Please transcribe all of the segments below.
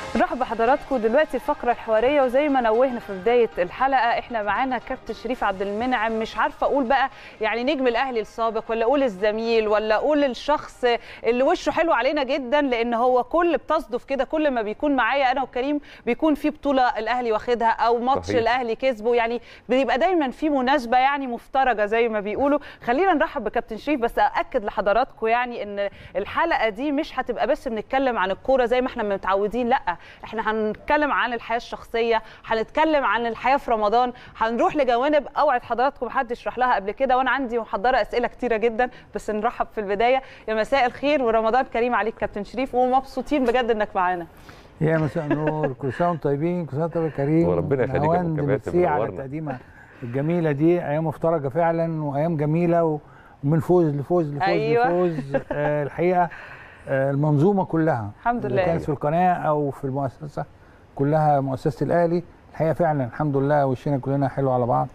نرحب بحضراتكم دلوقتي الفقره الحواريه وزي ما نوهنا في بدايه الحلقه احنا معانا كابتن شريف عبد المنعم مش عارفه اقول بقى يعني نجم الاهلي السابق ولا اقول الزميل ولا اقول الشخص اللي وشه حلو علينا جدا لان هو كل بتصدف كده كل ما بيكون معايا انا وكريم بيكون في بطوله الاهلي واخدها او ماتش صحيح. الاهلي كسبه يعني بيبقى دايما في مناسبه يعني مفترجه زي ما بيقولوا خلينا نرحب بكابتن شريف بس ااكد لحضراتكم يعني ان الحلقه دي مش هتبقى بس بنتكلم عن الكوره زي ما احنا متعودين لا احنا هنتكلم عن الحياه الشخصيه هنتكلم عن الحياه في رمضان هنروح لجوانب اوعد حضراتكم محدش يشرح لها قبل كده وانا عندي محضره اسئله كتيره جدا بس نرحب في البدايه يا مساء الخير ورمضان كريم عليك كابتن شريف ومبسوطين بجد انك معانا يا مساء النور كل سنه وانتم طيبين كل سنه وانتم كريم وربنا يخليك يا أبو نهاوند كباتن، ميرسي على منورنا. التقديمه الجميله دي ايام مفترجه فعلا وايام جميله و- ومن فوز لفوز لفوز أيوة. لفوز آه الحقيقه آه المنظومه كلها الحمد اللي لله. كانت في القناه او في المؤسسه كلها مؤسسه الاهلي الحقيقه فعلا الحمد لله وشنا كلنا حلو على بعض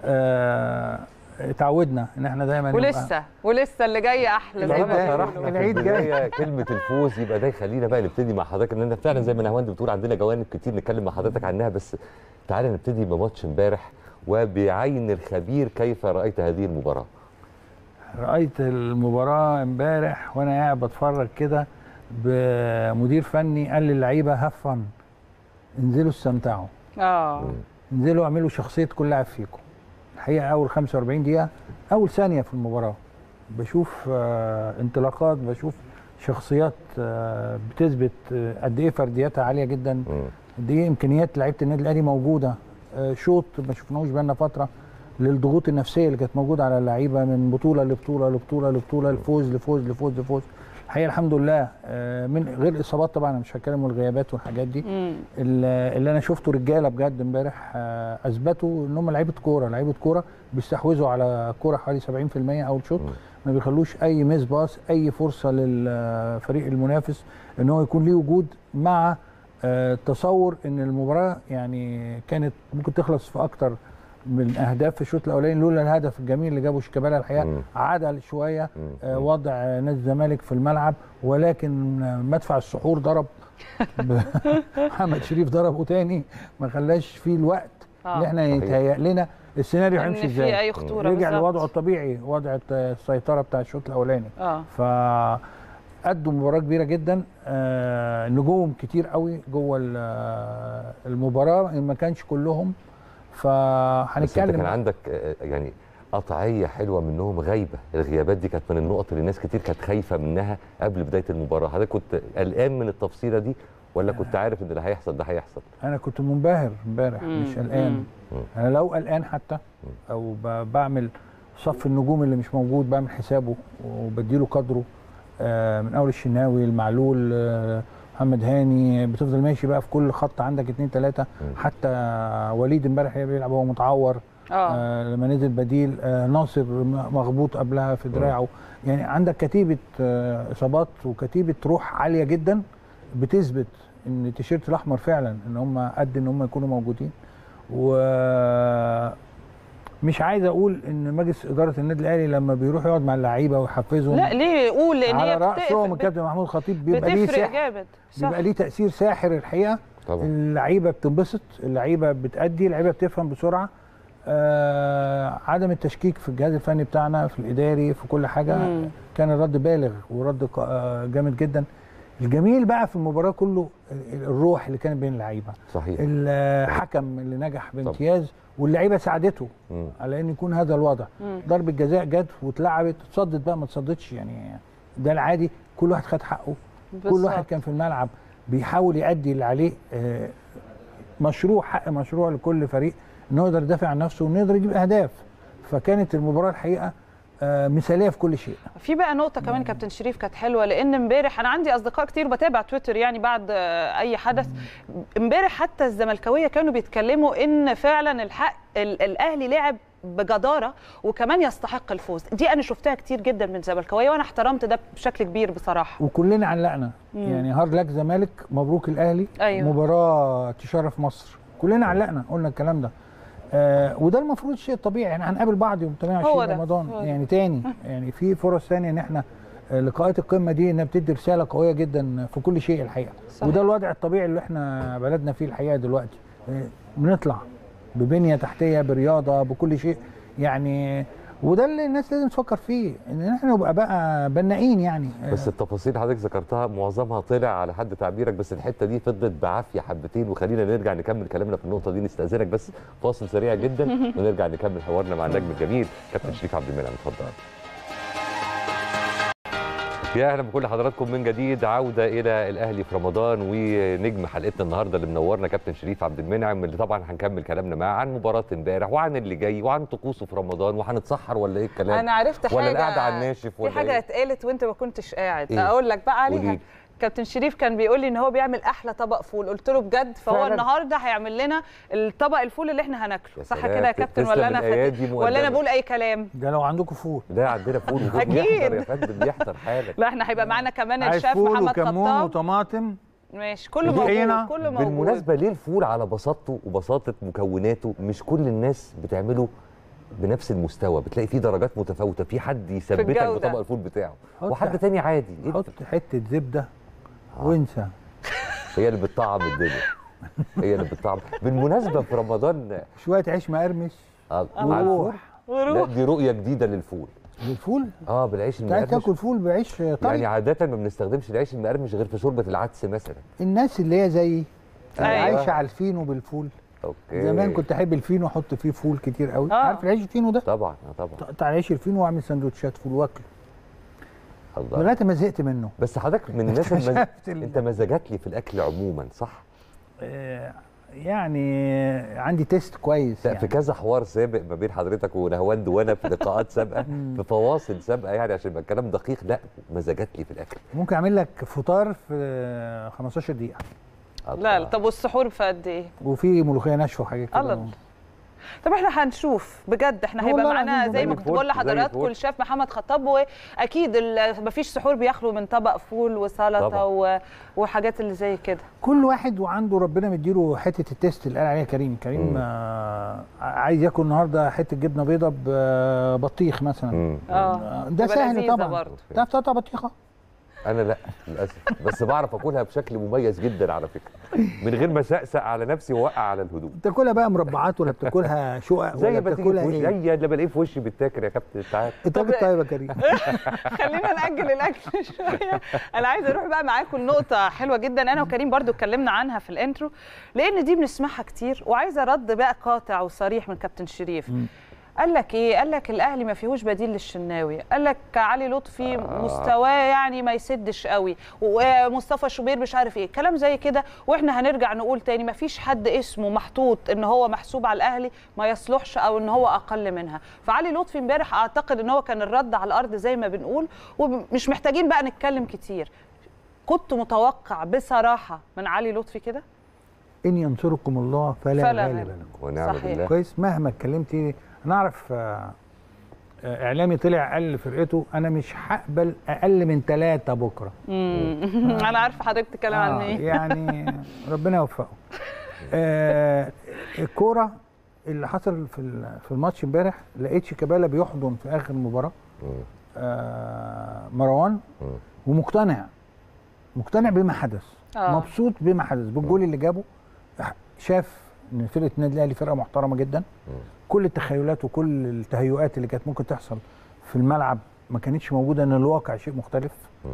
آه اتعودنا ان احنا دايما نبقى- ولسه ولسه اللي جاي احلى زي العيد ما جاي. بيقولوا. شرحنا في العيد جاي. البداية كلمة الفوز يبقى ده يخلينا بقى نبتدي مع حضرتك ان فعلا زي ما نهواند بتقول عندنا جوانب كتير نتكلم مع حضرتك عنها بس تعالى نبتدي بماتش امبارح وبعين الخبير كيف رأيت هذه المباراة رأيت المباراة امبارح وانا قاعد بتفرج كده بمدير فني قال للعيبة هفن انزلوا استمتعوا اه انزلوا اعملوا شخصية كل لاعب فيكم الحقيقة أول 45 دقيقة أول ثانية في المباراة بشوف آه انطلاقات بشوف شخصيات آه بتثبت آه، قد إيه فردياتها عالية جدا مم. قد ايه امكانيات لعيبه النادي الاهلي موجوده آه، شوط ما شفناهوش بقالنا فتره للضغوط النفسيه اللي كانت موجوده على اللعيبه من بطوله لبطوله لبطوله لبطوله لفوز لفوز لفوز لفوز الحقيقه الحمد لله آه، من غير اصابات طبعا أنا مش هتكلم والغيابات والحاجات دي مم. اللي اللي انا شفته رجاله بجد امبارح آه، اثبتوا ان هم لعيبه كوره لعيبه كوره بيستحوذوا على الكوره حوالي 70% اول شوط ما بيخلوش اي ميس باس اي فرصه للفريق المنافس ان هو يكون ليه وجود مع آه، تصور ان المباراه يعني كانت ممكن تخلص في اكتر من اهداف في الشوط الاولاني لولا الهدف الجميل اللي جابه شيكابالا الحقيقه مم. عدل شويه مم. آه، وضع آه، نادي الزمالك في الملعب ولكن آه، مدفع السحور ضرب ب- محمد شريف ضربه تاني ما خلاش فيه الوقت آه. اللي احنا صحيح. يتهيأ لنا السيناريو ان هيمشي في ازاي اي خطوره رجع بالظبط. لوضعه الطبيعي وضع السيطره بتاع الشوط الاولاني اه ف ادوا مباراه كبيره جدا آه نجوم كتير قوي جوه ال- آه، المباراه إن ما كانش كلهم بس انت فهنتكلم كان عندك آه، يعني قطعية حلوة منهم غايبة الغيابات دي كانت من النقط اللي ناس كتير كانت خايفة منها قبل بداية المباراة حضرتك كنت قلقان من التفصيلة دي ولا كنت عارف ان اللي هيحصل ده هيحصل انا كنت منبهر امبارح مم، مش قلقان مم. انا لو قلقان حتى او ب- بعمل صف النجوم اللي مش موجود بعمل حسابه وبديله قدره آه، من اول الشناوي المعلول آه، محمد هاني بتفضل ماشي بقى في كل خط عندك اتنين تلاته حتى وليد امبارح بيلعب هو متعور اه آه لما نزل بديل آه ناصر م- مخبوط قبلها في دراعه يعني عندك كتيبه آه اصابات وكتيبه روح عاليه جدا بتثبت ان التيشيرت الاحمر فعلا ان هم قد ان هم يكونوا موجودين و مش عايز اقول ان مجلس اداره النادي الاهلي لما بيروح يقعد مع اللعيبه ويحفزهم لا ليه قول لان على هي راسهم بتقف- الكابتن محمود خطيب بيبقى ليه بتفرق سحر جامد صح بيبقى ليه تاثير ساحر الحقيقه طبعا اللعيبه بتنبسط اللعيبه بتأدي اللعيبه بتفهم بسرعه آه عدم التشكيك في الجهاز الفني بتاعنا في الاداري في كل حاجه مم. كان الرد بالغ ورد ق- آه جامد جدا الجميل بقى في المباراه كله ال- الروح اللي كانت بين اللعيبه صحيح الحكم اللي نجح بامتياز واللعيبه ساعدته مم. على ان يكون هذا الوضع مم. ضربه جزاء جت واتلعبت اتصدت بقى ما اتصدتش يعني ده العادي كل واحد خد حقه كل بالظبط. واحد كان في الملعب بيحاول يأدي اللي عليه آه، مشروع حق مشروع لكل فريق انه يقدر يدافع عن نفسه وانه يقدر يجيب اهداف فكانت المباراه الحقيقه آه، مثاليه في كل شيء في بقى نقطة كمان كابتن شريف كانت حلوة لأن امبارح أنا عندي أصدقاء كتير بتابع تويتر يعني بعد آه، أي حدث امبارح حتى الزملكاوية كانوا بيتكلموا إن فعلا الحق ال- الأهلي لعب بجدارة وكمان يستحق الفوز دي أنا شفتها كتير جدا من زملكاوية وأنا احترمت ده بشكل كبير بصراحة وكلنا علقنا مم. يعني هارد لك زمالك مبروك الاهلي أيوة. مباراه تشرف مصر كلنا علقنا قلنا الكلام ده آه وده المفروض الشيء الطبيعي يعني هنقابل بعض يوم هو 28 ده، رمضان هو ده. يعني تاني يعني في فرص ثانيه ان احنا آه، لقاءات القمه دي انها بتدي رساله قويه جدا في كل شيء الحقيقه صحيح. وده الوضع الطبيعي اللي احنا بلدنا فيه الحقيقه دلوقتي آه، بنطلع ببنيه تحتيه برياضه بكل شيء يعني وده اللي الناس لازم تفكر فيه ان احنا نبقى بقى بنائين يعني بس التفاصيل حضرتك ذكرتها معظمها طلع على حد تعبيرك بس الحته دي فضلت بعافيه حبتين وخلينا نرجع نكمل كلامنا في النقطه دي نستاذنك بس فاصل سريع جدا ونرجع نكمل حوارنا مع النجم الجميل كابتن شريف عبد المنعم اتفضل يا اهلا بكل حضراتكم من جديد عوده الى الاهلي في رمضان ونجم حلقتنا النهارده اللي منورنا كابتن شريف عبد المنعم اللي طبعا هنكمل كلامنا معاه عن مباراه امبارح وعن اللي جاي وعن طقوسه في رمضان وهنتسحر ولا ايه الكلام انا عرفت حاجه ولا القعده على الناشف في ولا حاجه إيه؟ اتقالت وانت ما كنتش قاعد إيه؟ اقول لك بقى عليها قوليلي. كابتن شريف كان بيقول لي ان هو بيعمل احلى طبق فول قلت له بجد فهو فعلاً؟ النهارده هيعمل لنا الطبق الفول اللي احنا هناكله يا صح سلام، كده يا كابتن تسلم ولا انا الأيادي فاتت ولا انا مقدمة. بقول اي كلام ده لو عندكم فول لا عندنا فول وفول أكيد. بيحضر يا فندم بيحضر حالك لا احنا هيبقى معانا كمان عايز الشيف فول محمد وكمون خطاب وطماطم ماشي كله وطحينة. موجود كله موجود بالمناسبه ليه الفول على بساطته وبساطه مكوناته مش كل الناس بتعمله بنفس المستوى بتلاقي فيه درجات متفاوته في حد يثبتك الجودة. بطبق الفول بتاعه حط- وحد تاني عادي إيه حط حته زبده وانسى هي اللي بتطعم الدنيا هي اللي بتطعم بالمناسبه في رمضان شويه عيش مقرمش آه، مع الفول وروح لا وروح دي رؤيه جديده للفول بالفول اه بالعيش انت عايز المقرمش تاكل فول بعيش طري يعني عاده ما بنستخدمش العيش المقرمش غير في شوربه العدس مثلا الناس اللي هي زيي أيوة. عايشه على الفينو بالفول اوكي زمان كنت احب الفينو احط فيه فول كتير قوي آه. عارف العيش الفينو ده طبعا آه طبعا تقطع العيش الفينو واعمل سندوتشات فول واكله الله لغايه ما زهقت منه بس حضرتك من الناس المز... اكتشفت ال- انت مزاجات لي في الاكل عموما صح؟ آه، يعني عندي تيست كويس لا في يعني. كذا حوار سابق ما بين حضرتك ونهواند وانا في لقاءات سابقه في فواصل سابقه يعني عشان يبقى الكلام دقيق لا مزاجات لي في الاكل ممكن اعمل لك فطار في 15 دقيقه لا لا طب والسحور في قد ايه وفي ملوخيه ناشفه وحاجات كده الله. طب احنا هنشوف بجد احنا هيبقى والله معانا العظيم زي ما زي كنت بقول الفل، زي لحضراتكم الفل. الشيف محمد خطاب واكيد ال- مفيش سحور بيخلو من طبق فول وسلطه طبعا. و... وحاجات اللي زي كده كل واحد وعنده ربنا مديله حته التيست اللي قال عليها كريم كريم مم. آه عايز ياكل النهارده حته جبنه بيضه ببطيخ مثلا مم. اه آه، ده تبقى سهل لذيذة طبعا برضه. تعرف تقطع بطيخه انا لا للاسف بس بعرف اكلها بشكل مميز جدا على فكره من غير ما اسقسق على نفسي واوقع على الهدوء بتاكلها بقى مربعات ولا بتاكلها شقق زي ولا ما تيجي بتاكلها في وشي ايه هي اللي بلاقيه في وشي بيتاكل يا كابتن تعال انت طب- راجل طيب يا كريم خلينا ناجل الاكل شويه انا عايزه اروح بقى معاكم لنقطه حلوه جدا انا وكريم برضو اتكلمنا عنها في الانترو لان دي بنسمعها كتير وعايزه رد بقى قاطع وصريح من كابتن شريف مم. قال لك ايه قال لك الاهلي ما فيهوش بديل للشناوي قال لك علي لطفي آه. مستواه يعني ما يسدش قوي ومصطفى شوبير مش عارف ايه كلام زي كده واحنا هنرجع نقول تاني ما فيش حد اسمه محطوط ان هو محسوب على الاهلي ما يصلحش او ان هو اقل منها فعلي لطفي امبارح اعتقد ان هو كان الرد على الارض زي ما بنقول ومش محتاجين بقى نتكلم كتير كنت متوقع بصراحه من علي لطفي كده ان ينصركم الله فلا, فلا غالب غالب. لكم ونعم صحيح. بالله كويس مهما اتكلمت انا اعرف آه، آه، اعلامي طلع قال لفرقته انا مش هقبل اقل من ثلاثه بكره مم. انا عارفه حضرتك بتتكلم عن آه، ايه يعني ربنا يوفقه آه الكوره اللي حصل في ال- في الماتش امبارح لقيت شيكابالا بيحضن في اخر المباراه مم. آه مروان مم. ومقتنع مقتنع بما حدث آه. مبسوط بما حدث بالجول اللي جابه شاف ان فرقه النادي الاهلي فرقه محترمه جدا مم. كل التخيلات وكل التهيؤات اللي كانت ممكن تحصل في الملعب ما كانتش موجوده ان الواقع شيء مختلف مم.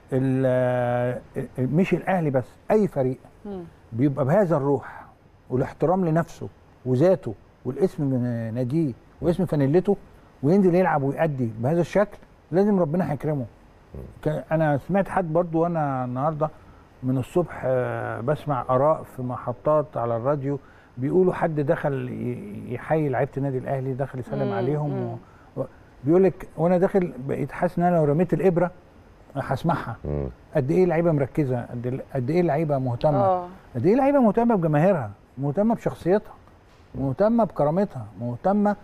ال- مش الاهلي بس اي فريق مم. بيبقى بهذا الروح والاحترام لنفسه وذاته والاسم من ناديه واسم فانيلته وينزل يلعب ويأدي بهذا الشكل لازم ربنا هيكرمه ك- انا سمعت حد برضو وانا النهارده من الصبح آه، بسمع اراء في محطات على الراديو بيقولوا حد دخل ي- يحيي لعيبه النادي الاهلي دخل يسلم مم، عليهم مم. و... بيقول لك وانا داخل بقيت حاسس ان انا لو رميت الابره هسمعها مم. قد ايه لعيبه مركزه قد قد ايه لعيبه مهتمه اه قد ايه لعيبه مهتمه بجماهيرها مهتمه بشخصيتها مهتمه بكرامتها مهتمه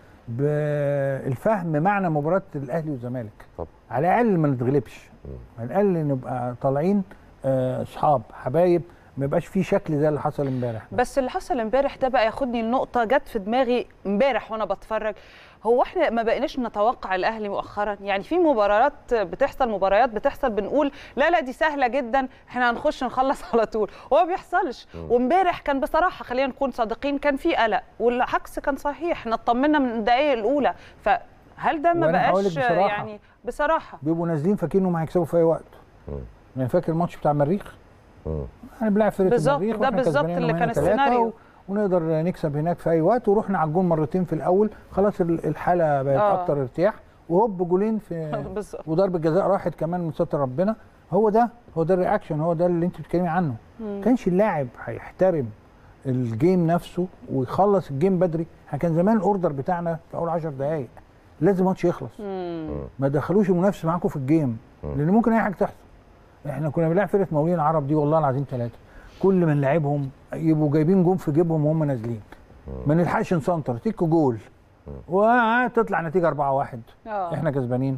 بالفهم معنى مباراه الاهلي والزمالك طب على الاقل ما نتغلبش على الاقل نبقى طالعين آه، اصحاب حبايب ما يبقاش في شكل زي اللي حصل امبارح ده. بس اللي حصل امبارح ده بقى ياخدني النقطة جت في دماغي امبارح وانا بتفرج هو احنا ما بقيناش نتوقع الاهلي مؤخرا يعني في مباريات بتحصل مباريات بتحصل بنقول لا لا دي سهله جدا احنا هنخش نخلص على طول هو ما بيحصلش وامبارح كان بصراحه خلينا نكون صادقين كان في قلق والعكس كان صحيح احنا اطمنا من الدقائق الاولى فهل ده ما وأنا هقولك بقاش بصراحة. يعني بصراحه بيبقوا نازلين فاكرين انهم هيكسبوا في اي وقت مم. يعني فاكر الماتش بتاع المريخ مم. احنا بنلعب فرقه بالظبط، المريخ ده وإحنا بالظبط كسبانين اللي وهنا كان تلاتة السيناريو. و... ونقدر نكسب هناك في اي وقت ورحنا على الجون مرتين في الاول خلاص ال- الحاله بقت آه. اكتر ارتياح وهوب جولين في بالظبط وضربه جزاء راحت كمان من ستر ربنا هو ده هو ده الرياكشن هو ده اللي انت بتتكلمي عنه مم. كانش اللاعب هيحترم الجيم نفسه ويخلص الجيم بدري احنا كان زمان الاوردر بتاعنا في اول 10 دقائق لازم الماتش يخلص مم. ما دخلوش المنافس معاكم في الجيم مم. لان ممكن اي حاجه تحصل احنا كنا بنلعب فرقه مقاولين العرب دي والله العظيم ثلاثه كل ما نلعبهم يبقوا جايبين جون في جيبهم وهم نازلين ما نلحقش نسنتر تيكو جول وتطلع نتيجه 4 1 اه احنا كسبانين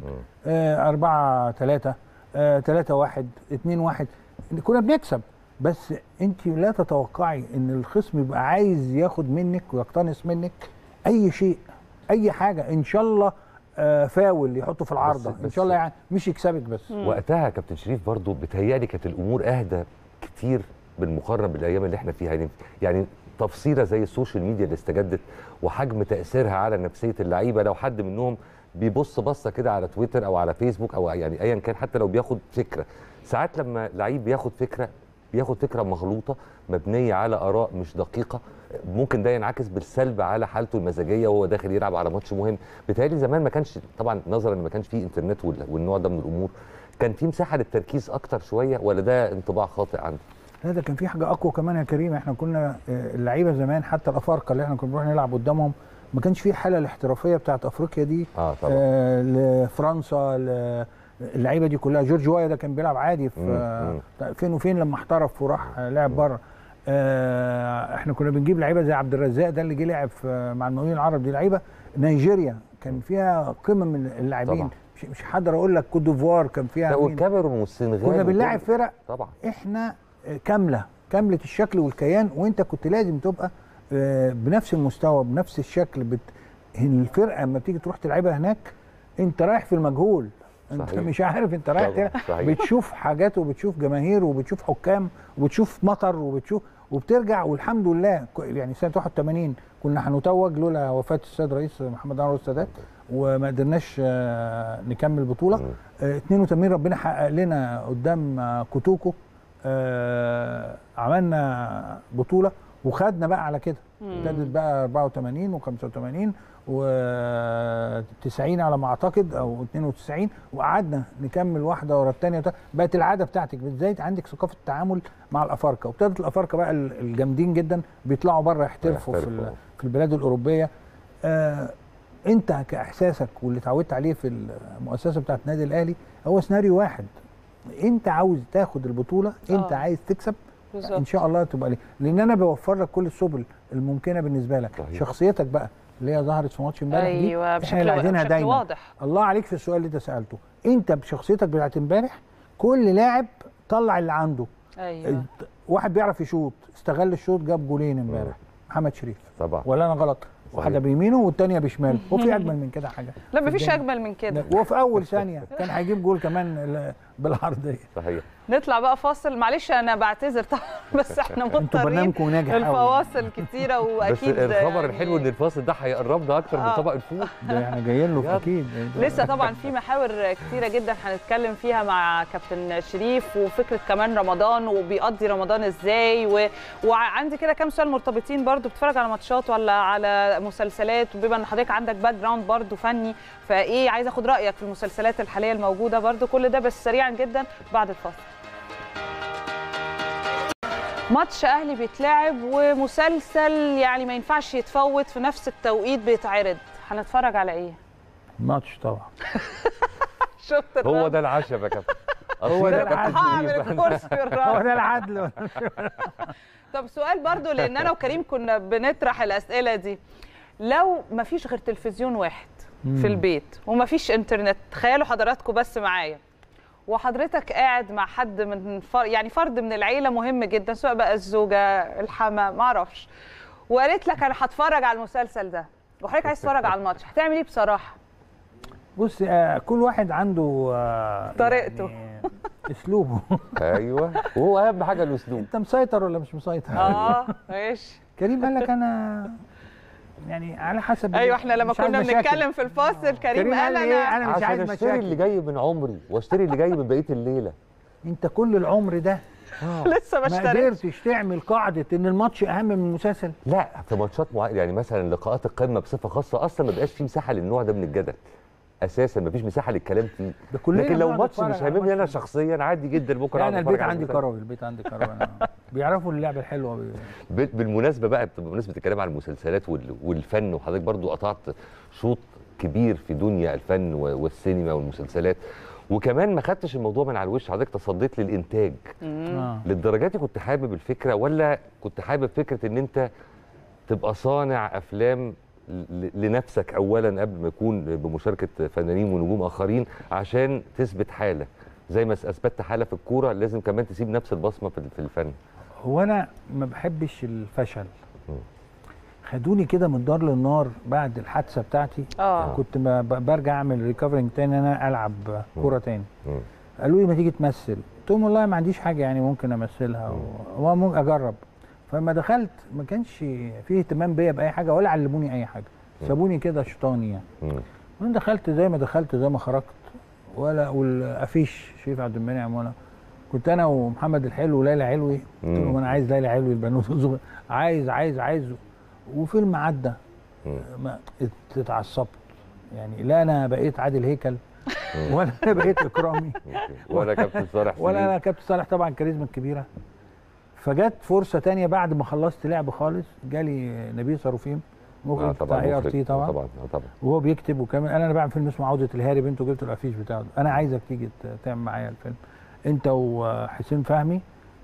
4 3 3 1 2 1 كنا بنكسب بس انت لا تتوقعي ان الخصم يبقى عايز ياخد منك ويقتنص منك اي شيء اي حاجه ان شاء الله آه، فاول يحطه في العارضه ان بس- شاء الله يعني مش يكسبك بس وقتها يا كابتن شريف برضو بتهيألي كانت الامور اهدى كتير بالمقارنه بالايام اللي احنا فيها يعني يعني تفصيله زي السوشيال ميديا اللي استجدت وحجم تاثيرها على نفسيه اللعيبه لو حد منهم بيبص بصه كده على تويتر او على فيسبوك او يعني ايا كان حتى لو بياخد فكره ساعات لما لعيب بياخد فكره بياخد فكره مغلوطه مبنيه على اراء مش دقيقه ممكن ده ينعكس بالسلب على حالته المزاجيه وهو داخل يلعب على ماتش مهم بيتهيألي زمان ما كانش طبعا نظرا ان ما كانش فيه انترنت وال- والنوع ده من الامور كان في مساحه للتركيز اكتر شويه ولا ده انطباع خاطئ عندي لا ده كان في حاجه اقوى كمان يا كريم احنا كنا آه، اللعيبه زمان حتى الافارقه اللي احنا كنا بنروح نلعب قدامهم ما كانش في حاله الاحترافيه بتاعت افريقيا دي اه طبعا آه لفرنسا ل- اللعيبه دي كلها جورج وايا ده كان بيلعب عادي في مم، آه، فين وفين لما احترف وراح آه، لعب بره آه احنا كنا بنجيب لعيبه زي عبد الرزاق ده اللي جه لعب في- مع المقاولين العرب دي لعيبه نيجيريا كان فيها قمم من اللاعبين طبعا. مش مش هقدر اقول لك كوت ديفوار كان فيها لا مين. والكاميرون والسنغال كنا بنلاعب وكل- فرق طبعا احنا آه، كامله كامله الشكل والكيان وانت كنت لازم تبقى آه، بنفس المستوى بنفس الشكل بت... الفرقه لما بتيجي تروح تلعبها هناك انت رايح في المجهول انت صحيح. مش عارف انت رايح طبعاً، تلعب صحيح. بتشوف حاجات وبتشوف جماهير وبتشوف حكام وبتشوف مطر وبتشوف وبترجع والحمد لله ك- يعني سنه 81 كنا هنتوج لولا وفاه السيد رئيس محمد انور السادات وما قدرناش آه، نكمل بطوله مم. آه، 82 ربنا حقق لنا قدام آه، كوتوكو آه، عملنا بطوله وخدنا بقى على كده ابتدت بقى 84 و85 و90 على ما اعتقد او 92 وقعدنا نكمل واحده ورا الثانيه بقت العاده بتاعتك ازاي عندك ثقافه التعامل مع الافارقه وابتدت الافارقه بقى ال- الجامدين جدا بيطلعوا بره يحترفوا في يحترفوا. ال- في البلاد الاوروبيه آه انت كاحساسك واللي اتعودت عليه في المؤسسه بتاعت النادي الاهلي هو سيناريو واحد انت عاوز تاخد البطوله انت آه. عايز تكسب ان بالظبط شاء الله تبقى ليه لان انا بوفر لك كل السبل الممكنه بالنسبه لك صحيح. شخصيتك بقى اللي هي ظهرت في ماتش امبارح دي ايوه احنا بشكل, اللي عايزينها بشكل دايما واضح الله عليك في السؤال اللي انت سالته انت بشخصيتك بتاعت امبارح كل لاعب طلع اللي عنده ايوه واحد بيعرف يشوط استغل الشوط جاب جولين امبارح محمد شريف طبعا ولا انا غلط صحيح. واحده بيمينه والتانيه بشماله هو في اجمل من كده حاجه لا في مفيش الدنيا؟ اجمل من كده وفي اول ثانيه كان هيجيب جول كمان ال- بالعرضيه صحيح نطلع بقى فاصل معلش انا بعتذر طبعا بس احنا انتوا مضطرين برنامجكم ناجح قوي الفواصل كتيره بس واكيد الخبر يعني الحلو ان الفاصل ده هيقربنا اكتر من آه. طبق الفول ده احنا جايين له يلا. اكيد لسه طبعا في محاور كتيره جدا هنتكلم فيها مع كابتن شريف وفكره كمان رمضان وبيقضي رمضان ازاي و... وعندي كده كام سؤال مرتبطين برضو بتتفرج على ماتشات ولا على مسلسلات وبما ان حضرتك عندك باك جراوند برضو فني فايه عايز اخد رايك في المسلسلات الحاليه الموجوده برضو كل ده بس سريعا جدا بعد الفاصل ماتش اهلي بيتلعب ومسلسل يعني ما ينفعش يتفوت في نفس التوقيت بيتعرض هنتفرج على ايه ماتش طبعا شفت هو الرد؟ ده العشاء يا كابتن هو ده أصيل يا كابتن هعمل شريف. الكرسي في هو الرد ده العدل طب سؤال برضو لان انا وكريم كنا بنطرح الاسئله دي لو ما فيش غير تلفزيون واحد في البيت وما فيش انترنت تخيلوا حضراتكم بس معايا وحضرتك قاعد مع حد من فر... يعني فرد من العيله مهم جدا سواء بقى الزوجه الحما ما اعرفش وقالت لك انا هتفرج على المسلسل ده وحضرتك عايز تتفرج على الماتش هتعمل ايه بصراحه بص آه كل واحد عنده آه طريقته. يعني اسلوبه ايوه وهو اهم حاجه الاسلوب انت مسيطر ولا مش مسيطر اه ماشي كريم قال لك انا يعني على حسب ايوه احنا لما مش عايز كنا مشاكل. بنتكلم في الفاصل كريم كريم قال قال لي إيه؟ انا انا مش عايز عشان اشتري اللي مشاكل جاي من عمري واشتري اللي جاي من بقيه الليله انت كل العمر ده لسه ما ما اشتريتش قدرتش تعمل قاعده ان الماتش اهم من المسلسل لا في ماتشات معينه يعني مثلا لقاءات القمه بصفه خاصه اصلا ما بقاش في مساحه للنوع ده من الجدل اساسا ما فيش مساحه للكلام فيه ده كلنا لكن لو بنقعد ماتش نتفرج مش على هاممني انا ماتش. شخصيا عادي جدا ممكن لا اقعد انا اتفرج البيت على عندي المسلسل. كروي البيت عندي كروي أنا بيعرفوا اللعبه الحلوه بي- ب- بالمناسبه بقى بمناسبه الكلام عن المسلسلات وال- والفن وحضرتك برضو قطعت شوط كبير في دنيا الفن و- والسينما والمسلسلات وكمان ما خدتش الموضوع من على الوش حضرتك تصديت للانتاج آه. للدرجه دي كنت حابب الفكره ولا كنت حابب فكره ان انت تبقى صانع افلام ل- لنفسك اولا قبل ما يكون بمشاركه فنانين ونجوم اخرين عشان تثبت حاله زي ما اثبتت حاله في الكوره لازم كمان تسيب نفس البصمه في في الفن هو انا ما بحبش الفشل مم. خدوني كده من دار للنار بعد الحادثه بتاعتي اه كنت ما ب- برجع اعمل ريكفرنج تاني انا العب كوره تاني مم. قالوا لي ما تيجي تمثل قلت لهم والله ما عنديش حاجه يعني ممكن امثلها و- وممكن اجرب فلما دخلت ما كانش فيه اهتمام بيا باي حاجه ولا علموني اي حاجه سابوني كده شيطاني يعني مم. وانا دخلت زي ما دخلت زي ما خرجت ولا والافيش شريف عبد المنعم وانا كنت انا ومحمد الحلو وليلى علوي قلت لهم مم. انا عايز ليلى علوي البنوت الصغير عايز عايز عايز وفيلم عدى مم. ما ات- اتعصبت يعني لا انا بقيت عادل هيكل ولا انا بقيت اكرامي أوكي. ولا كابتن صالح ولا سليم. انا كابتن صالح طبعا كاريزما كبيره فجت فرصه تانية بعد ما خلصت لعب خالص جالي نبيل صاروفيم مخرج آه بتاع اي ار مخرج. تي طبعا طبعا آه طبعا وهو بيكتب وكمان انا انا بعمل فيلم اسمه عوده الهارب انتوا جبتوا الافيش بتاعه انا عايزك تيجي ت- تعمل معايا الفيلم انت وحسين فهمي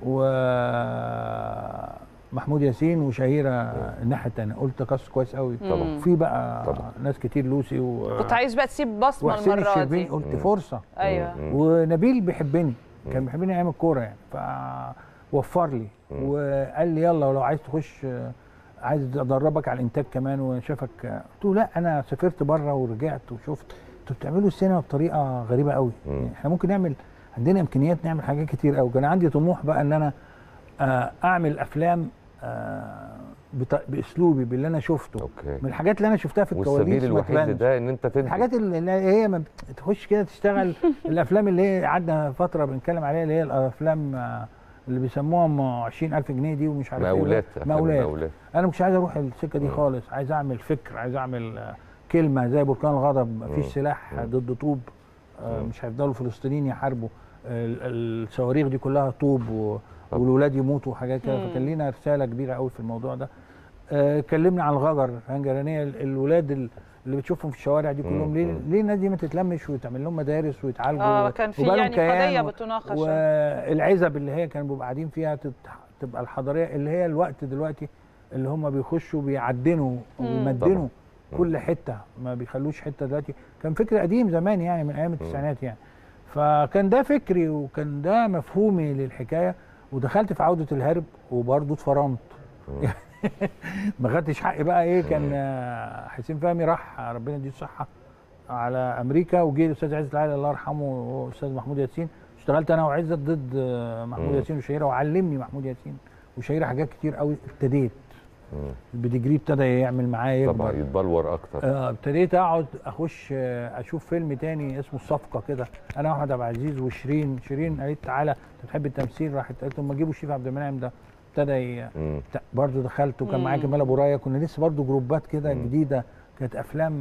ومحمود ياسين وشهيره الناحيه الثانيه قلت قص كويس قوي طبعا. في بقى طبعا. ناس كتير لوسي و... كنت عايز بقى تسيب بصمه وحسين المره الشربيني دي قلت فرصه ايوه مم. ونبيل بيحبني كان بيحبني ايام الكوره يعني فوفر لي وقال لي يلا ولو عايز تخش آه، عايز ادربك على الانتاج كمان وشافك آه، قلت له لا انا سافرت بره ورجعت وشفت انتوا بتعملوا السينما بطريقه غريبه قوي مم. يعني احنا ممكن نعمل عندنا امكانيات نعمل حاجات كتير قوي كان عندي طموح بقى ان انا آه، اعمل افلام آه، بط- باسلوبي باللي انا شفته اوكي من الحاجات اللي انا شفتها في الكواليس والسبيل ما الوحيد تبانش. لده ان انت تنتج الحاجات اللي اللي هي ما تخش كده تشتغل الافلام اللي هي قعدنا فتره بنتكلم عليها اللي هي الافلام آه، اللي بيسموها ام 20000 جنيه دي ومش عارف مقاولات ايه أفلام مقاولات المقاولات. انا مش عايز اروح السكه دي خالص عايز اعمل فكر عايز اعمل آه، كلمه زي بركان الغضب مفيش سلاح ضد طوب آه، مش هيفضلوا الفلسطينيين يحاربوا آه، ال- الصواريخ دي كلها طوب و- والولاد يموتوا وحاجات كده فكان لينا رساله كبيره قوي في الموضوع ده آه، اتكلمنا عن الغجر هنجرانيه ال- الولاد ال- اللي بتشوفهم في الشوارع دي كلهم ليه ليه الناس دي ما تتلمش ويتعمل لهم مدارس ويتعالجوا اه كان في ويبقى لهم يعني كيان قضيه و- بتناقش والعزب اللي هي كانوا بيبقوا قاعدين فيها تت- تبقى الحضاريه اللي هي الوقت دلوقتي اللي هم بيخشوا بيعدنوا ويمدنوا كل حته ما بيخلوش حته دلوقتي كان فكر قديم زمان يعني من ايام التسعينات يعني فكان ده فكري وكان ده مفهومي للحكايه ودخلت في عوده الهرب وبرضه اتفرمت ما خدتش حقي بقى ايه كان آه، حسين فهمي راح ربنا يديه الصحه على امريكا وجه الاستاذ عزت العالي الله يرحمه والاستاذ محمود ياسين اشتغلت انا وعزت ضد آه، محمود مم. ياسين وشهيره وعلمني محمود ياسين وشهيره حاجات كتير قوي ابتديت مم. البديجري ابتدى يعمل معايا طبعا يكبر يتبلور اكتر آه، ابتديت اقعد اخش آه، اشوف فيلم تاني اسمه الصفقه كده انا واحمد عبد العزيز وشيرين شيرين قالت تعالى انت بتحب التمثيل راحت قالت لهم ما جيبوا شريف عبد المنعم ده ابتدى ي- مم. بتاع- برضه دخلت وكان معايا مم. كمال ابو رايه كنا لسه برضه جروبات كده مم. جديده كانت افلام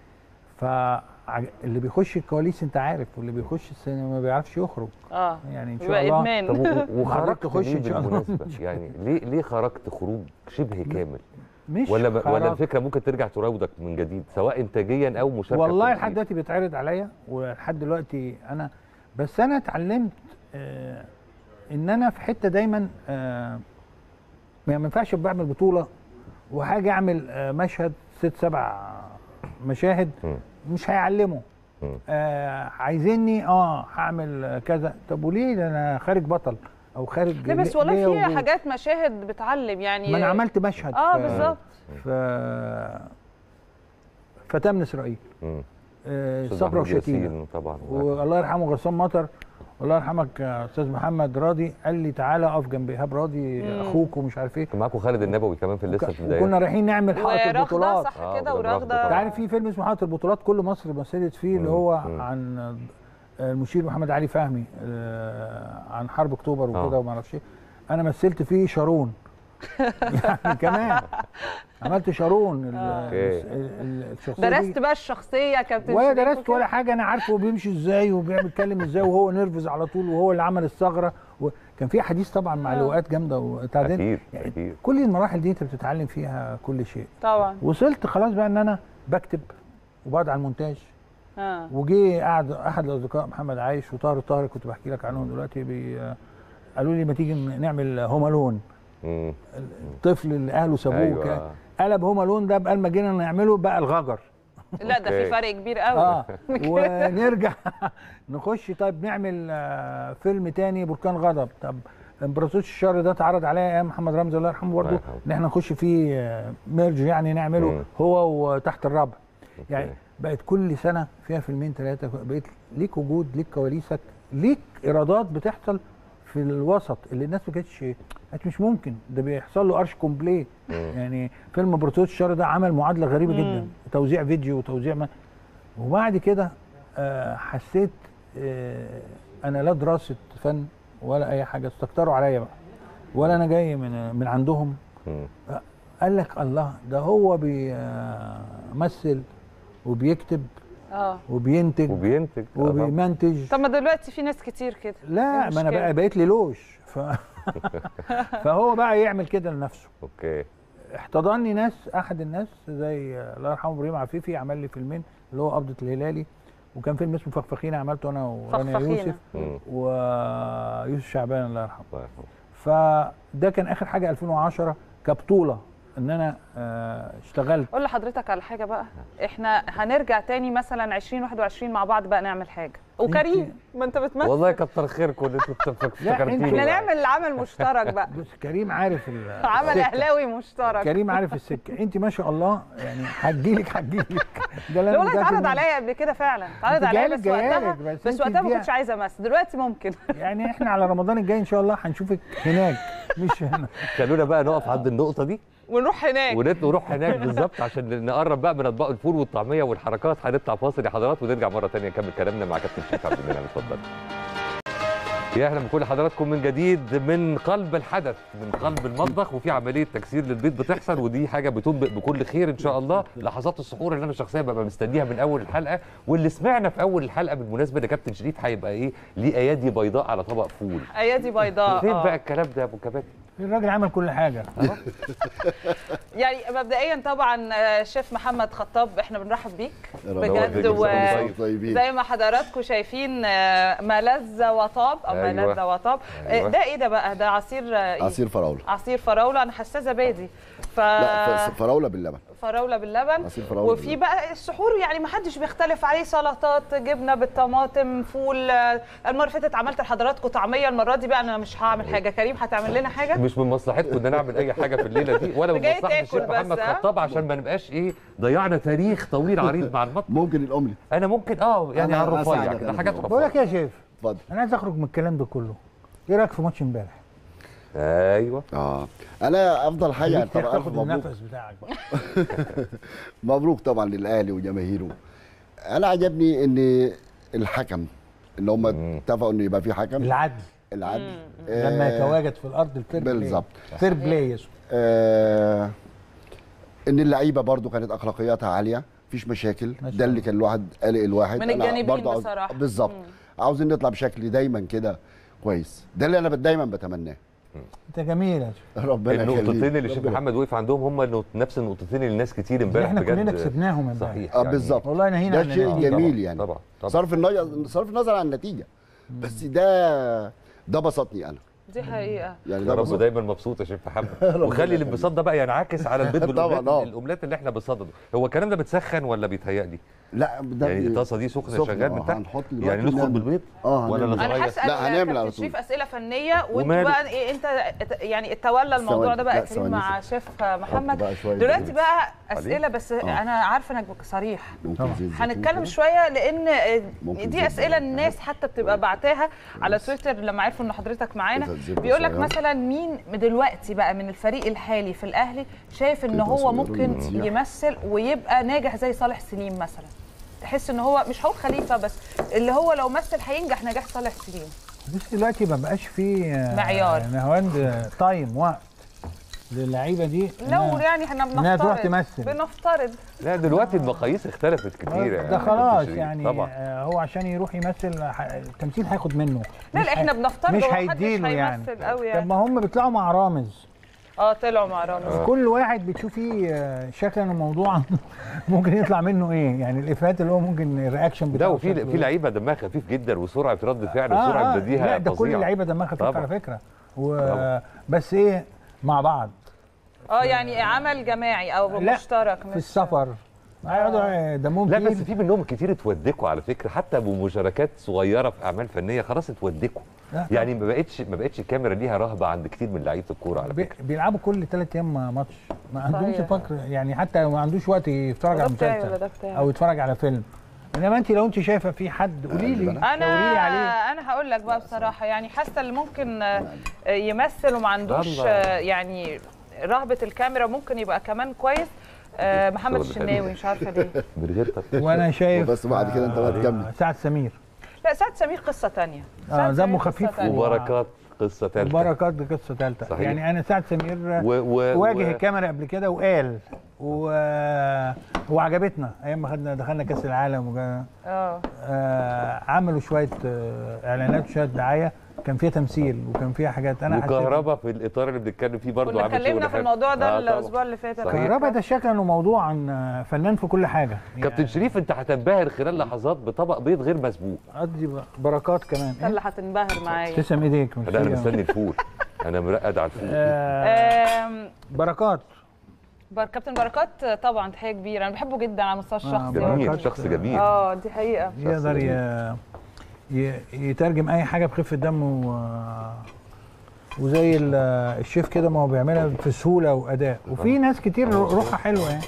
فاللي بيخش الكواليس انت عارف واللي بيخش السينما ما بيعرفش يخرج اه يعني ان شاء يبقى الله ادمان طب و- وخرجت تخش ليه إن شاء الله. بالمناسبه يعني ليه ليه خرجت خروج شبه كامل مش ولا ب... ولا خرج. الفكره ممكن ترجع تراودك من جديد سواء انتاجيا او مشاركه والله في لحد التمثيل؟ دلوقتي بيتعرض عليا ولحد دلوقتي انا بس انا اتعلمت آه ان انا في حته دايما آه يعني ما ينفعش بعمل بطوله وحاجه اعمل آه مشهد ست سبع مشاهد مم. مش هيعلمه مم. آه عايزيني اه هعمل كذا طب وليه ده انا خارج بطل او خارج لا بس ليه- والله ليه في وجود؟ حاجات مشاهد بتعلم يعني ما انا عملت مشهد اه في- بالظبط في فتاه من اسرائيل مم. آه أستاذ صبرا محمود وشتيمه ياسين طبعا والله يرحمه غسان مطر والله يرحمك يا استاذ محمد راضي قال لي تعالى اقف جنب ايهاب راضي مم. اخوك ومش عارف ايه كان معاكم خالد النبوي كمان في لسه في البدايات وكنا رايحين نعمل حلقه ورغده البطولات صح آه، كده ورغدة ورغده انت عارف في فيلم اسمه حلقه البطولات كل مصر مثلت فيه اللي مم. هو مم. عن المشير محمد علي فهمي آه، عن حرب اكتوبر وكده آه. وما اعرفش ايه انا مثلت فيه شارون يعني كمان عملت شارون ال- أوكي. ال- ال- الشخصيه دي درست بقى الشخصيه كابتن ولا شريف درست وكده؟ ولا حاجه انا عارفه هو بيمشي ازاي وبيتكلم ازاي وهو نرفز على طول وهو اللي عمل الثغره وكان في حديث طبعا مع آه. لواءات جامده وتعدين اكيد يعني اكيد كل المراحل دي انت بتتعلم فيها كل شيء طبعا وصلت خلاص بقى ان انا بكتب وبقعد على المونتاج اه وجي قعد احد الاصدقاء محمد عايش وطاهر طاهر كنت بحكي لك عنهم دلوقتي بي قالوا لي ما تيجي نعمل هوم الون مم. الطفل اللي اهله سابوه أيوة. أيوة. قلب هوم الون ده بقى لما جينا نعمله بقى الغجر لا ده في أوكي. فرق كبير قوي اه ونرجع نخش طيب نعمل آه، فيلم تاني بركان غضب طب امبراطورية الشر ده اتعرض عليا ايام محمد رمزي الله يرحمه برضه الله يرحمه. ان احنا نخش فيه آه، ميرج يعني نعمله مم. هو وتحت الربع يعني أوكي. بقت كل سنه فيها فيلمين ثلاثه بقيت ليك وجود ليك كواليسك ليك ايرادات بتحصل في الوسط اللي الناس ما كانتش كانت مش ممكن ده بيحصل له ارش كومبليه مم. يعني فيلم امبراطورية الشر ده عمل معادله غريبه مم. جدا توزيع فيديو وتوزيع ما وبعد كده آه، حسيت آه، انا لا دراسه فن ولا اي حاجه استكتروا عليا بقى ولا انا جاي من من عندهم مم. قال لك الله ده هو بيمثل وبيكتب اه وبينتج وبينتج آه، طبعاً. وبيمنتج طب ما دلوقتي في ناس كتير كده لا إيه ما انا المشكلة؟ بقى بقيت لي لوش ف... فهو بقى يعمل كده لنفسه اوكي احتضني ناس احد الناس زي الله يرحمه ابراهيم عفيفي عمل لي فيلمين اللي هو قبضه الهلالي وكان فيلم اسمه فخفخينه عملته انا ورانيا فخفخينة. يوسف مم. ويوسف شعبان الله يرحمه الله يرحمه. فده كان اخر حاجه 2010 كبطوله ان انا آه، اشتغلت قول لحضرتك على حاجه بقى احنا هنرجع تاني مثلا 2021 مع بعض بقى نعمل حاجه وكريم ما انت بتمثل والله كتر خيركم ان انتوا افتكرتيني احنا بقى. نعمل عمل مشترك بقى بص كريم عارف ال- عمل السكة. اهلاوي مشترك كريم عارف السكه انت ما شاء الله يعني هتجيلك هتجيلك ده اللي لا أنا والله متأكد اتعرض منه. عليا قبل كده فعلا اتعرض انت عليا جايلك بس وقتها جايلك، بس بس انت وقتها ما دي- كنتش عايزه امثل دلوقتي ممكن يعني احنا على رمضان الجاي ان شاء الله هنشوفك هناك مش هنا خلونا بقى نقف عند النقطه دي ونروح هناك ونت- ونروح هناك بالظبط عشان نقرب بقى من اطباق الفول والطعميه والحركات هنطلع فاصل يا حضرات ونرجع مره ثانيه نكمل كلامنا مع كابتن شريف عبد المنعم اتفضل يا اهلا بكل حضراتكم من جديد من قلب الحدث من قلب المطبخ وفي عمليه تكسير للبيض بتحصل ودي حاجه بتنبئ بكل خير ان شاء الله لحظات السحور اللي انا شخصيا ببقى مستنيها من اول الحلقه واللي سمعنا في اول الحلقه بالمناسبه ده كابتن شريف هيبقى ايه ليه ايادي بيضاء على طبق فول ايادي بيضاء فين آه. بقى الكلام ده يا ابو كباتن الراجل عمل كل حاجه يعني مبدئيا طبعا آه، شيف محمد خطاب احنا بنرحب بيك بجد بجد و- طيبين زي ما حضراتكم شايفين آه، ما لذ وطاب او ما أيوة. لذ وطاب آه، أيوة. ده ايه ده بقى ده عصير آه، إيه؟ عصير فراوله عصير فراوله انا حاساه زبادي ف لا ف- فراوله باللبن فراوله باللبن عصير فراولة وفي باللبن. بقى السحور يعني ما حدش بيختلف عليه سلطات جبنه بالطماطم فول آه، المره اللي فاتت عملت لحضراتكم طعميه المره دي بقى انا مش هعمل حاجه كريم هتعمل لنا حاجه مش من مصلحتكم ان انا اعمل اي حاجه في الليله دي ولا من جاي مصلحه تاكل الشيخ بس، محمد ها؟ خطاب عشان ما نبقاش ايه ضيعنا تاريخ طويل عريض مع المطبخ ممكن الاومليت انا ممكن اه يعني أنا على الرفيع أساعدك كده أنا حاجات في بقول لك رفيعه يا شيف اتفضل انا عايز اخرج من الكلام ده كله ايه رايك في ماتش امبارح ايوه اه انا افضل حاجه خليك طبعا ألف تاخد مبروك النفس بتاعك بقى مبروك طبعا للاهلي وجماهيره انا عجبني ان الحكم اللي هم مم. اتفقوا ان يبقى في حكم العدل العدل لما آه، يتواجد في الارض الفير بلاي بالظبط. فير بلاي اسمه آه ان اللعيبه برضو كانت اخلاقياتها عاليه مفيش مشاكل ما شاء ده اللي الله. كان الواحد قلق الواحد من أنا الجانبين برضو عاوز- بصراحة. بالظبط مم. عاوزين نطلع بشكل دايما كده كويس ده اللي انا دايما بتمناه انت جميل يا شيف ربنا يخليك النقطتين اللي الشيخ ربنا- محمد وقف عندهم هم النقط- نفس النقطتين اللي الناس كتير اللي امبارح احنا بجد كلنا كسبناهم امبارح صحيح اه يعني بالظبط والله نهينا ده عن شيء النتيجة. جميل طبعاً، يعني طبعا طبعا صرف النظر صرف النظر عن النتيجه بس ده ده بسطني انا دي حقيقه يعني يا ده رب بسيط. دايما مبسوط يا شيف محمد وخلي الانبساط ده بقى ينعكس على البيض طبعاً، بالاومليت آه. الاومليت اللي احنا بنصدده هو الكلام ده بتسخن ولا بيتهيألي لا ده يعني بي- الطاسه دي سخنه سخنة، شغال آه، من تحت هنحط دلوقتي يعني ندخل نعمل- بالبيض اه ولا هنعمل. نغير؟ انا هسال لا، هنعمل على كابتن طول. شريف اسئله فنيه وانتوا وماله؟ بقى إيه انت ات- يعني تولى الموضوع ثواني. ده بقى لا، يا كريم ثواني مع بس. شيف محمد بقى شوية دلوقتي زيت. بقى اسئله بس انا عارفه انك صريح ممكن طبعاً. زيت زيتون هنتكلم كده. شويه لان ممكن دي زبدة اسئله ولا الناس حتى بتبقى بعتاها على تويتر لما عرفوا ان حضرتك معانا زبدة- زبدة بيقول لك صغيرة. مثلا مين دلوقتي بقى من الفريق الحالي في الاهلي شايف ان زبدة هو صغيرة ممكن ونسيح. يمثل ويبقى ناجح زي صالح سليم مثلا تحس ان هو مش هقول خليفه بس اللي هو لو مثل هينجح نجاح صالح سليم بس دلوقتي ما بقاش فيه آه، معيار. نهاوند آه، تايم وقت للعيبه دي لو إنها- يعني احنا بنفترض إنها تروح تمثل. بنفترض لا دلوقتي المقاييس اختلفت كتير يعني ده خلاص شريف. يعني طبعا آه، هو عشان يروح يمثل ح- التمثيل هياخد منه لا مش لا احنا هي- بنفترض مش هو محدش هيديله يعني هيمثل قوي طب يعني ما هم بيطلعوا مع رامز اه طلعوا مع رامز كل واحد بتشوفيه آه، شكلا الموضوع ممكن يطلع منه ايه يعني الافيهات اللي هو ممكن الرياكشن ده بتاعه وفي شكله في إيه. لعيبه دمها خفيف جدا وسرعه رد فعل آه، وسرعه آه، بديهه لا ده كل فظيعة. اللعيبه دمها خفيف طبعاً. على فكره و... طبعاً. بس ايه مع بعض اه يعني عمل جماعي او لا، مشترك في مش السفر هيقعدوا دمهم لا بس تقيل. في منهم كتير اتودكوا على فكره حتى بمشاركات صغيره في اعمال فنيه خلاص اتودكوا لا، يعني ما بقتش ما بقتش الكاميرا ليها رهبه عند كتير من لعيبه الكوره على بي- فكره بيلعبوا كل ثلاث ايام ماتش ما عندهمش صحيح. فكر يعني حتى ما عندوش وقت يتفرج ده على بتاعي ولا مسلسل ده بتاعي او يتفرج على فيلم انما انت لو انت شايفه في حد قولي لي انا شاوري لي عليه انا هقول لك بقى بصراحه يعني حاسه اللي ممكن آه، يمثل وما عندوش الله. آه، يعني رهبه الكاميرا ممكن يبقى كمان كويس آه، محمد شغل حلو. الشناوي مش عارفه ليه من غير تفكير وانا شايف بس بعد كده انت بقى تكمل آه، سعد سمير لا سعد سمير قصه تانية آه، سعد دمه سمير قصة خفيف تانية. وبركات قصه ثالثه بركات دي قصه ثالثه صحيح. يعني انا سعد سمير و و واجه و- الكاميرا قبل كده وقال و... وعجبتنا ايام ما خدنا دخلنا كاس العالم وجا... اه آه عملوا شويه آه اعلانات وشويه دعايه كان فيها تمثيل وكان فيها حاجات انا حسيت وكهربا في الاطار اللي بنتكلم فيه برضه كنا عامل شغل اتكلمنا في حلو. الموضوع ده آه، طبعاً. الاسبوع اللي فات أنا صحيح. فاكرة. كهربا ده شكلا موضوع عن آه، فنان في كل حاجه كابتن شريف انت هتنبهر خلال لحظات بطبق بيض غير مسبوق قصدي ب- بركات كمان انت اللي هتنبهر معايا تسلم ايديك مش لا انا هي. مستني الفول انا مرقد على الفول آه آم، بركات بر- كابتن بركات طبعا تحيه كبيره انا بحبه جدا على المستوى الشخصي جميل بركات. شخص جميل اه دي حقيقه يقدر جميل. ي... ي... يترجم اي حاجه بخفه دم و... وزي ال- الشيف كده ما هو بيعملها في سهوله واداء وفي ناس كتير روحها حلوه يعني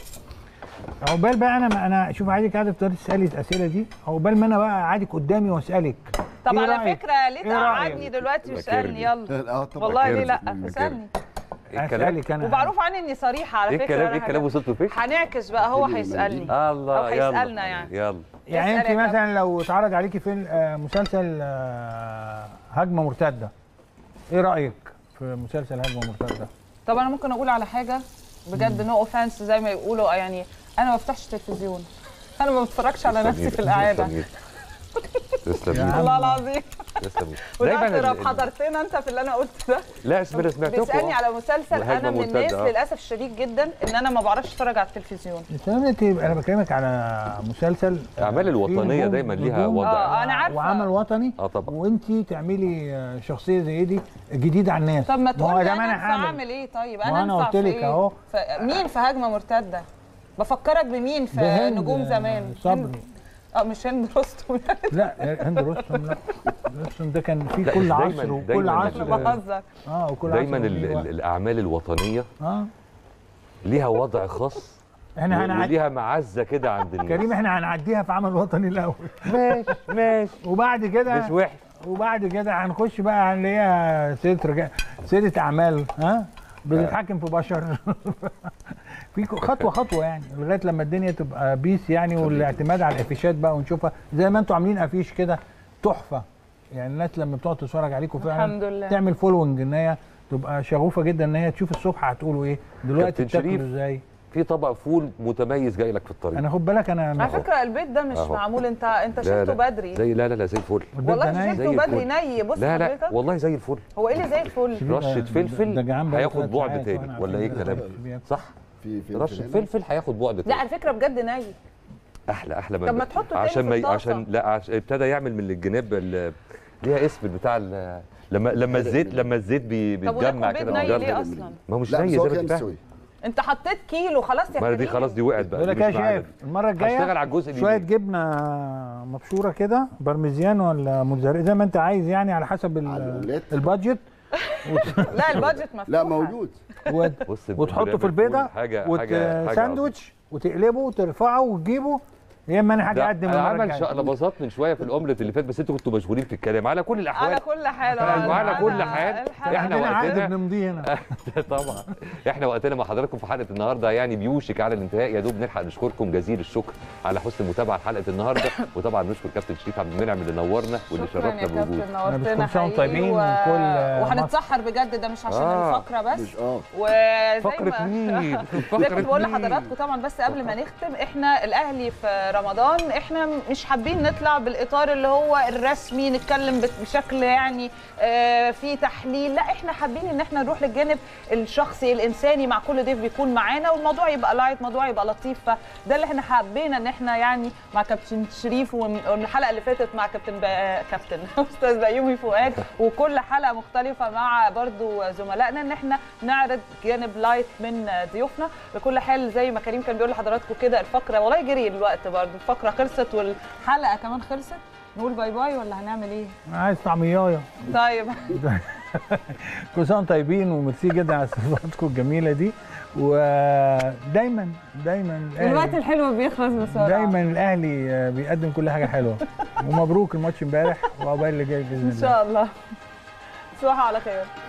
عقبال بقى انا ما انا شوف عايزك قاعده بتقعدي تسالي الاسئله دي عقبال ما انا بقى قاعدك قدامي واسالك طب إيه على رأيك؟ فكره ليه إيه تقعدني رأيك؟ دلوقتي واسالني يلا اه طبعا والله ليه لا كارثة. اسالني ايه الكلام اسالك انا ومعروف عني اني صريحه على ايه فكره الكلام أنا ايه الكلام حاجة- وصلتوا فين هنعكس بقى هو هيسالني الله أو يلا هيسألنا يعني. يلا يعني انت اسألك يا مثلا لو اتعرض عليكي فيلم آه، مسلسل آه، هجمه مرتده ايه رايك في مسلسل هجمه مرتده طب انا ممكن اقول على حاجه بجد نو اوفنس زي ما يقولوا يعني انا ما بفتحش تلفزيون انا ما بتفرجش على نفسي في القعده تسلم يا ايدك عم. والله العظيم تسلم ايدك وده ال- اعتراف ال- حضرتنا انت في اللي انا قلته ده لا اسمع سمعتكم بيسالني على مسلسل وهجمة انا من مرتدة، الناس آه. للاسف الشديد جدا ان انا ما بعرفش اتفرج على التلفزيون الكلام ده انا بكلمك على مسلسل الاعمال الوطنيه فيه دايما ليها نجوم وضع اه انا عارفه وعمل وطني اه طبعا وانت تعملي آه، شخصيه زي دي جديده على الناس طب ما هو تقول لي ده انا أنا أنفع هعمل. اعمل ايه طيب ما انا أنا انفع قلت في لك إيه؟ أهو. ف- مين في هجمه مرتده بفكرك بمين في بهند، نجوم آه، زمان صبري هند- اه مش هند رستم لا هند رستم لا رستم ده كان في لا، كل دايماً- عصر وكل دايماً عصر ال- بهزر اه وكل دايما عصر ال- وليه ال- وقت. الاعمال الوطنيه اه ليها وضع خاص احنا و- هنعد... وليها معزه كده عند الناس كريم احنا هنعديها في عمل وطني الاول ماشي ماشي وبعد مش كده وحش وبعد كده هنخش بقى هنلاقيها سيده رجال سيده اعمال ها بتتحكم في بشر في خطوه خطوه يعني لغايه لما الدنيا تبقى بيس يعني والاعتماد على الافيشات بقى ونشوفها زي ما انتم عاملين افيش كده تحفه يعني الناس لما بتقعد تتفرج عليكم فعلا الحمد لله. تعمل فولوينج ان هي تبقى شغوفه جدا ان هي تشوف الصبح هتقولوا ايه دلوقتي كابتن بتاكلوا شريف. ازاي في طبق فول متميز جاي لك في الطريق انا خد بالك انا على فكره البيت ده مش أهو. معمول انت انت لا، شفته لا. بدري زي لا لا لا زي الفل البيت والله ده نايم. شفته زي بدري الفل. ني بص لا لا حضرتك والله زي الفل هو ايه اللي زي الفل ده- رشه ده- فلفل ده جعان بقاله هياخد ثلاث بعد ساعات تاني وأنا ولا ايه عارفين الكلام ده. صح في فلفل رشه هنا. فلفل هياخد بعد لا تاني على فكره بجد ني احلى احلى طب ما تحطه تاني عشان في ما ي- الطاسة. عشان لا عشان ابتدى يعمل من الجناب ال- ليها اسم بتاع ال- لما لما الزيت لما الزيت بي- طب بيتجمع وناكل كده بيض ني بيجرد. ليه اصلا ما هو مش لا ني بس زي هو ما كده انت فاهم مستوي انت حطيت كيلو خلاص يا ما دي كريم. خلاص دي وقعت بقى بقول دي لك مش يا معانا. شايف المره الجايه هشتغل على الجزء شويه اليمين. جبنه مبشوره كده بارميزيان ولا موتزاريلا زي ما انت عايز يعني على حسب ال- على الأومليت. البادجت لا البادجت مفتوح لا موجود وت- بص وتحطه في البيضه حاجه حاجه حاجه وساندوتش وتقلبه وترفعه وتجيبه يا اما انا حاجه ده اقدم أنا المرة عمل الجاية. شقلباظات من شويه في الاومليت اللي فات بس انتوا كنتوا مشغولين في الكلام على كل الاحوال على كل حال على- وعلى أنا- كل حال. الحلقة إحنا عندنا عقد وقتنا- بنمضيه هنا طبعا احنا وقتنا مع حضراتكم في حلقه النهارده يعني بيوشك على الانتهاء يا دوب نلحق نشكركم جزيل الشكر على حسن المتابعه لحلقه النهارده وطبعا نشكر كابتن شريف عبد المنعم اللي نورنا واللي شكراً شرفنا يا بوجوده كابتن نورتنا كل سنة وانتم حقيقي طيبين و... وكل وهنتسحر بجد ده مش عشان آه. الفقره بس مش اه وزي فقره ما مين زي ما فقره كنت بقول مين لحضراتكم طبعا بس قبل ما نختم احنا الاهلي في رمضان احنا مش حابين نطلع بالاطار اللي هو الرسمي نتكلم بت- بشكل يعني آه، في تحليل لا احنا حابين ان احنا نروح للجانب الشخصي الانساني مع كل ضيف بيكون معانا والموضوع يبقى لايت موضوع يبقى لطيف فده اللي احنا حابين ان احنا يعني مع كابتن شريف ومن ومن الحلقه اللي فاتت مع كابتن با... كابتن استاذ بيومي فؤاد وكل حلقه مختلفه مع برضو زملائنا ان احنا نعرض جانب لايت من ضيوفنا بكل حال زي ما كريم كان بيقول لحضراتكم كده الفقره والله جري الوقت برضو الفقره خلصت والحلقه كمان خلصت نقول باي باي ولا هنعمل ايه عايز طعميايه طيب كل سنه وانتم طيبين وميرسي جدا على استضافتكم الجميله دي ودايما دايما الوقت الأهلي- الحلو بيخلص بسرعه دايما الاهلي آه، بيقدم كل حاجه حلوه ومبروك الماتش امبارح وعقبال اللي جاي باذن ان الله شاء الله تصبحوا على خير